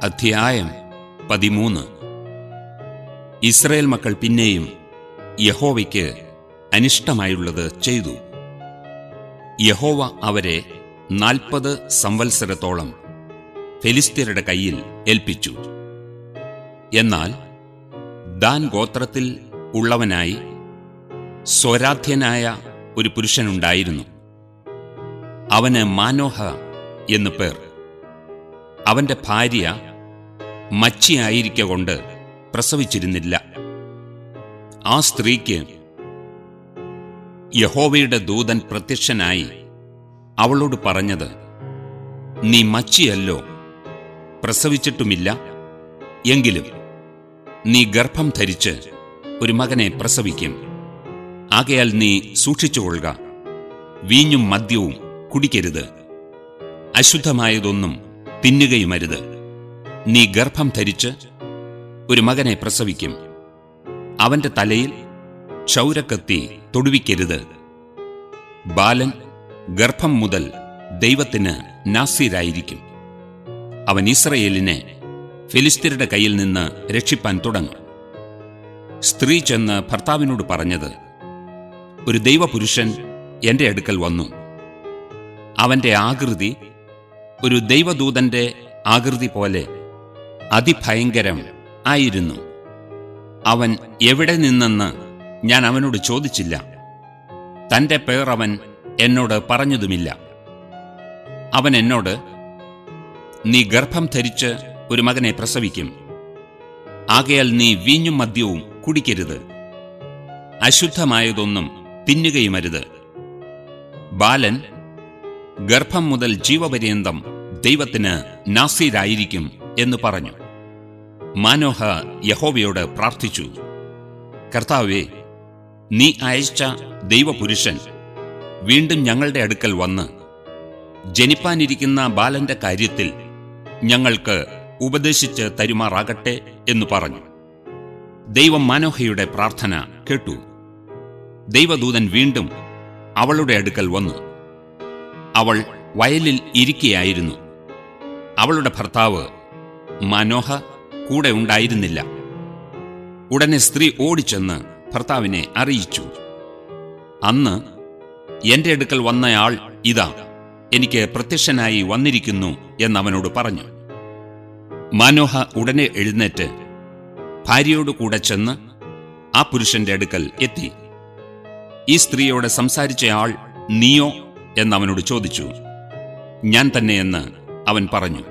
അധ്യായം പതിമൂന്ന് ഇസ്രയേൽ മക്കൾ പിന്നെയും യഹോവയ്ക്ക് അനിഷ്ടമായുള്ളത് ചെയ്തു യഹോവ അവരെ നാൽപ്പത് സംവത്സരത്തോളം ഫെലിസ്ത്യരുടെ കയ്യിൽ ഏൽപ്പിച്ചു എന്നാൽ ദാൻ ഗോത്രത്തിൽ ഉള്ളവനായി സ്വരാധ്യനായ ഒരു പുരുഷനുണ്ടായിരുന്നു അവന് മാനോഹ എന്നു പേർ അവന്റെ ഭാര്യ മച്ചിയായിരിക്ക കൊണ്ട് പ്രസവിച്ചിരുന്നില്ല ആ സ്ത്രീക്ക് യഹോവയുടെ ദൂതൻ പ്രത്യക്ഷനായി അവളോട് പറഞ്ഞത് നീ മച്ചിയല്ലോ പ്രസവിച്ചിട്ടുമില്ല എങ്കിലും നീ ഗർഭം ധരിച്ച് ഒരു മകനെ പ്രസവിക്കും ആകയാൽ നീ സൂക്ഷിച്ചുകൊള്ളുക വീഞ്ഞും മദ്യവും കുടിക്കരുത് അശുദ്ധമായതൊന്നും തിന്നുകയുമരുത് നീ ഗർഭം ധരിച്ച് ഒരു മകനെ പ്രസവിക്കും അവന്റെ തലയിൽ ക്ഷൗരക്കത്തി തൊടുവിക്കരുത് ബാലൻ ഗർഭം മുതൽ ദൈവത്തിന് നാസീരായിരിക്കും അവൻ ഇസ്രയേലിനെ ഫിലിസ്തീരുടെ കയ്യിൽ നിന്ന് രക്ഷിപ്പാൻ തുടങ്ങും സ്ത്രീ ചെന്ന് ഭർത്താവിനോട് പറഞ്ഞത് ഒരു ദൈവപുരുഷൻ എന്റെ അടുക്കൽ വന്നു അവന്റെ ആകൃതി ഒരു ദൈവദൂതന്റെ ആകൃതി പോലെ അതിഭയങ്കരം ആയിരുന്നു അവൻ എവിടെ നിന്നെന്ന് ഞാൻ അവനോട് ചോദിച്ചില്ല തന്റെ പേർ അവൻ എന്നോട് പറഞ്ഞതുമില്ല അവൻ എന്നോട് നീ ഗർഭം ധരിച്ച് ഒരു മകനെ പ്രസവിക്കും ആകയാൽ നീ വീഞ്ഞും മദ്യവും കുടിക്കരുത് അശുദ്ധമായതൊന്നും തിന്നുകയുമരുത് ബാലൻ ഗർഭം മുതൽ ജീവപര്യന്തം ദൈവത്തിന് നാസീരായിരിക്കും എന്ന് പറഞ്ഞു മാനോഹ യഹോവയോട് പ്രാർത്ഥിച്ചു കർത്താവേ നീ അയച്ച ദൈവപുരുഷൻ വീണ്ടും ഞങ്ങളുടെ അടുക്കൽ വന്ന് ജനിപ്പാനിരിക്കുന്ന ബാലന്റെ കാര്യത്തിൽ ഞങ്ങൾക്ക് ഉപദേശിച്ച് തരുമാറാകട്ടെ എന്ന് പറഞ്ഞു ദൈവം മാനോഹയുടെ പ്രാർത്ഥന കേട്ടു ദൈവദൂതൻ വീണ്ടും അവളുടെ അടുക്കൽ വന്നു അവൾ വയലിൽ ഇരിക്കുകയായിരുന്നു അവളുടെ ഭർത്താവ് മനോഹ കൂടെ ഉണ്ടായിരുന്നില്ല ഉടനെ സ്ത്രീ ഓടിച്ചെന്ന് ഭർത്താവിനെ അറിയിച്ചു അന്ന് എന്റെ അടുക്കൽ വന്നയാൾ ഇതാ എനിക്ക് പ്രത്യക്ഷനായി വന്നിരിക്കുന്നു എന്നവനോട് പറഞ്ഞു മാനോഹ ഉടനെ എഴുന്നേറ്റ് ഭാര്യയോട് കൂടെ ചെന്ന് ആ പുരുഷന്റെ അടുക്കൽ എത്തി ഈ സ്ത്രീയോട് സംസാരിച്ചയാൾ നീയോ എന്നവനോട് ചോദിച്ചു ഞാൻ തന്നെയെന്ന് അവൻ പറഞ്ഞു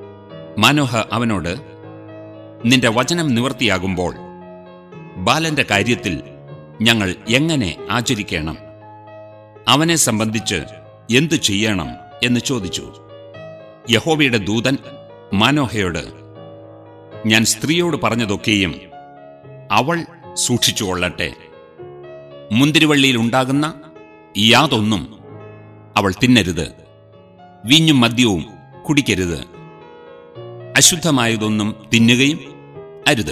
മാനോഹ അവനോട് നിന്റെ വചനം നിവർത്തിയാകുമ്പോൾ ബാലന്റെ കാര്യത്തിൽ ഞങ്ങൾ എങ്ങനെ ആചരിക്കണം അവനെ സംബന്ധിച്ച് എന്തു ചെയ്യണം എന്ന് ചോദിച്ചു യഹോവയുടെ ദൂതൻ മാനോഹയോട് ഞാൻ സ്ത്രീയോട് പറഞ്ഞതൊക്കെയും അവൾ സൂക്ഷിച്ചുകൊള്ളട്ടെ മുന്തിരിവള്ളിയിൽ ഉണ്ടാകുന്ന യാതൊന്നും അവൾ തിന്നരുത് വീഞ്ഞും മദ്യവും കുടിക്കരുത് അശുദ്ധമായതൊന്നും തിന്നുകയും അരുത്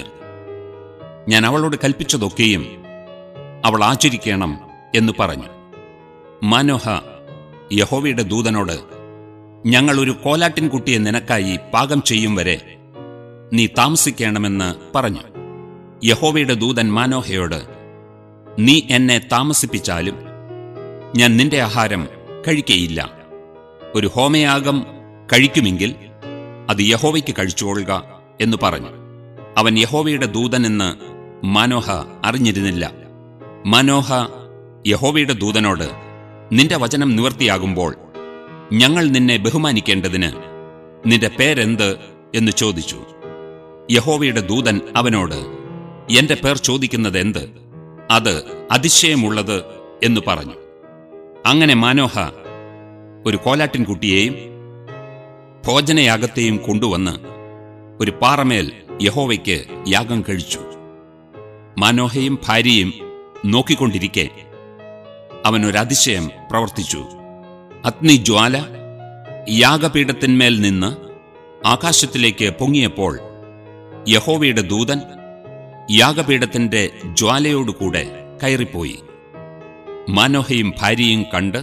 ഞാൻ അവളോട് കൽപ്പിച്ചതൊക്കെയും അവൾ ആചരിക്കണം എന്ന് പറഞ്ഞു മാനോഹ യഹോവയുടെ ദൂതനോട് ഞങ്ങൾ ഒരു കോലാട്ടിൻകുട്ടിയെ നിനക്കായി പാകം ചെയ്യും വരെ നീ താമസിക്കണമെന്ന് പറഞ്ഞു യഹോവയുടെ ദൂതൻ മാനോഹയോട് നീ എന്നെ താമസിപ്പിച്ചാലും ഞാൻ നിന്റെ ആഹാരം കഴിക്കയില്ല ഒരു ഹോമയാഗം കഴിക്കുമെങ്കിൽ അത് യഹോവയ്ക്ക് കഴിച്ചുകൊള്ളുക എന്ന് പറഞ്ഞു അവൻ യഹോവയുടെ ദൂതനെന്ന് മാനോഹ അറിഞ്ഞിരുന്നില്ല മാനോഹ യഹോവയുടെ ദൂതനോട് നിന്റെ വചനം നിവർത്തിയാകുമ്പോൾ ഞങ്ങൾ നിന്നെ ബഹുമാനിക്കേണ്ടതിന് നിന്റെ പേരെന്ത് എന്ന് ചോദിച്ചു യഹോവയുടെ ദൂതൻ അവനോട് എന്റെ പേർ ചോദിക്കുന്നത് എന്ത് അത് അതിശയമുള്ളത് എന്ന് പറഞ്ഞു അങ്ങനെ മാനോഹ ഒരു കോലാട്ടിൻകുട്ടിയെയും ഭോജനയാഗത്തെയും കൊണ്ടുവന്ന് ഒരു പാറമേൽ യഹോവയ്ക്ക് യാഗം കഴിച്ചു മാനോഹയും ഭാര്യയും നോക്കിക്കൊണ്ടിരിക്കെ അവനൊരതിശയം പ്രവർത്തിച്ചു അഗ്നിജ്വാല യാഗപീഠത്തിന്മേൽ നിന്ന് ആകാശത്തിലേക്ക് പൊങ്ങിയപ്പോൾ യഹോവയുടെ ദൂതൻ യാഗപീഠത്തിന്റെ ജ്വാലയോടുകൂടെ കയറിപ്പോയി മാനോഹയും ഭാര്യയും കണ്ട്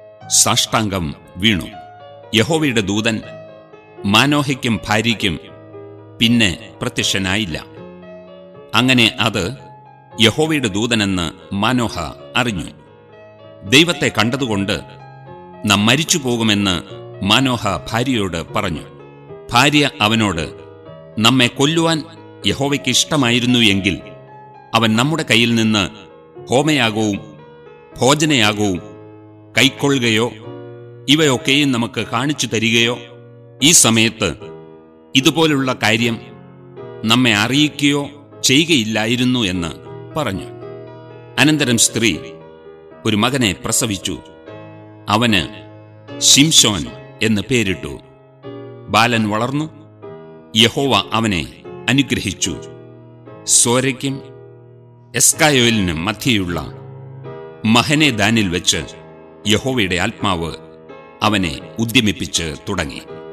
സാഷ്ടാംഗം വീണു യഹോവയുടെ ദൂതൻ മാനോഹയ്ക്കും ഭാര്യയ്ക്കും പിന്നെ പ്രത്യക്ഷനായില്ല അങ്ങനെ അത് യഹോവയുടെ ദൂതനെന്ന് മാനോഹ അറിഞ്ഞു ദൈവത്തെ കണ്ടതുകൊണ്ട് നാം മരിച്ചു പോകുമെന്ന് മാനോഹ ഭാര്യയോട് പറഞ്ഞു ഭാര്യ അവനോട് നമ്മെ കൊല്ലുവാൻ യഹോവയ്ക്ക് ഇഷ്ടമായിരുന്നു എങ്കിൽ അവൻ നമ്മുടെ കയ്യിൽ നിന്ന് ഹോമയാഗവും ഭോജനയാഗവും കൈക്കൊള്ളുകയോ ഇവയൊക്കെയും നമുക്ക് കാണിച്ചു തരികയോ ഈ സമയത്ത് ഇതുപോലുള്ള കാര്യം നമ്മെ അറിയിക്കുകയോ ചെയ്യുകയില്ലായിരുന്നു എന്ന് പറഞ്ഞു അനന്തരം സ്ത്രീ ഒരു മകനെ പ്രസവിച്ചു അവന് ശിംഷോൻ എന്ന് പേരിട്ടു ബാലൻ വളർന്നു യഹോവ അവനെ അനുഗ്രഹിച്ചു സോരയ്ക്കും എസ്കായോലിനും മധ്യയുള്ള മഹനേദാനിൽ വെച്ച് യഹോവയുടെ ആത്മാവ് അവനെ ഉദ്യമിപ്പിച്ച് തുടങ്ങി